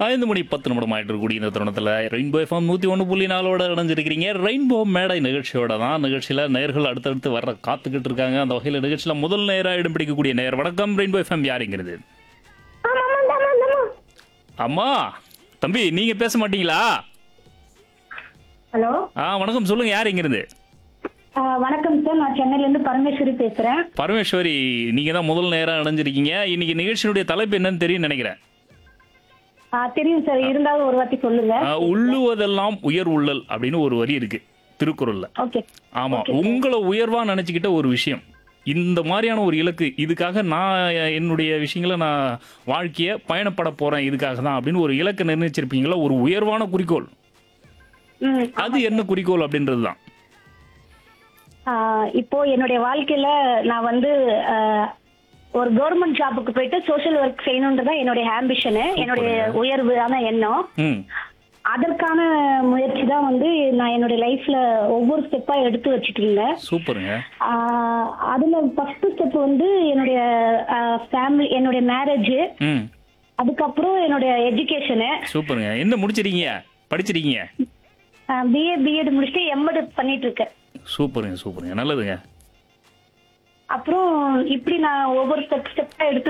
ஐந்து மணி பத்து நிமிடம் ஆயிட்டு இருக்கக்கூடிய இந்த தருணத்தில் ரெயின்போ எஃப்எம் நூற்றி ஒன்று புள்ளி நாலோட இணைஞ்சிருக்கிறீங்க ரெயின்போ மேடை நிகழ்ச்சியோட தான் நிகழ்ச்சியில் நேர்கள் அடுத்தடுத்து வர காத்துக்கிட்டு இருக்காங்க அந்த வகையில் நிகழ்ச்சியில் முதல் நேராக இடம் பிடிக்கக்கூடிய நேர் வணக்கம் ரெயின்போ எஃப்எம் யாருங்கிறது அம்மா தம்பி நீங்கள் பேச மாட்டீங்களா ஹலோ ஆ வணக்கம் சொல்லுங்க யார் இங்கிருந்து வணக்கம் சார் நான் சென்னையில இருந்து பரமேஸ்வரி பேசுறேன் பரமேஸ்வரி நீங்கள் தான் முதல் நேராக இணைஞ்சிருக்கீங்க இன்னைக்கு நிகழ்ச்சியினுடைய தலைப்பு என்னன்னு தெரியும் நினைக்கிறேன் ஆ, தெரியும் சார் இருந்தாலும் ஒரு வாட்டி சொல்லுங்க ஆ, உள்ளுவதெல்லாம் உயர் உள்ளல் அப்படின்னு ஒரு வரி இருக்கு திருக்குறள்ல ஓகே ஆமா உங்களை உயர்வா நினைச்சுக்கிட்ட ஒரு விஷயம் இந்த மாதிரியான ஒரு இலக்கு இதுக்காக நான் என்னுடைய விஷயங்களை நான் வாழ்க்கைய பயணப்பட போறேன் இதுக்காக தான் அப்படின்னு ஒரு இலக்கு நிர்ணயிச்சிருப்பீங்களா ஒரு உயர்வான குறிக்கோள் ம் அது என்ன குறிக்கோள் அப்படின்றது தான் ஆ, இப்போ என்னுடைய வாழ்க்கையில நான் வந்து ஆ, ஒரு கவர்மெண்ட் ஜாபுக்கு போயிட்டு சோஷியல் ஒர்க் செய்யணுன்றதான் என்னுடைய ஆம்பிஷனு என்னுடைய உயர்வான எண்ணம் ம் அதற்கான முயற்சி தான் வந்து நான் என்னுடைய லைஃப்ல ஒவ்வொரு ஸ்டெப்பா எடுத்து வச்சுட்டு இருந்தேன் சூப்பருங்க ஆ, அதுல ஃபர்ஸ்ட் ஸ்டெப் வந்து என்னுடைய ஃபேமிலி என்னுடைய மேரேஜ் ம் அதுக்கப்புறம் என்னுடைய எஜுகேஷனு சூப்பருங்க என்ன முடிச்சிருக்கீங்க படிச்சிருக்கீங்க பிஏ பிஎட் முடிச்சுட்டு எம்எட் பண்ணிட்டு இருக்கேன் சூப்பருங்க சூப்பருங்க நல்லதுங்க அப்புறம் இப்படி நான் ஒவ்வொரு ஸ்டெப் ஸ்டெப்பா எடுத்து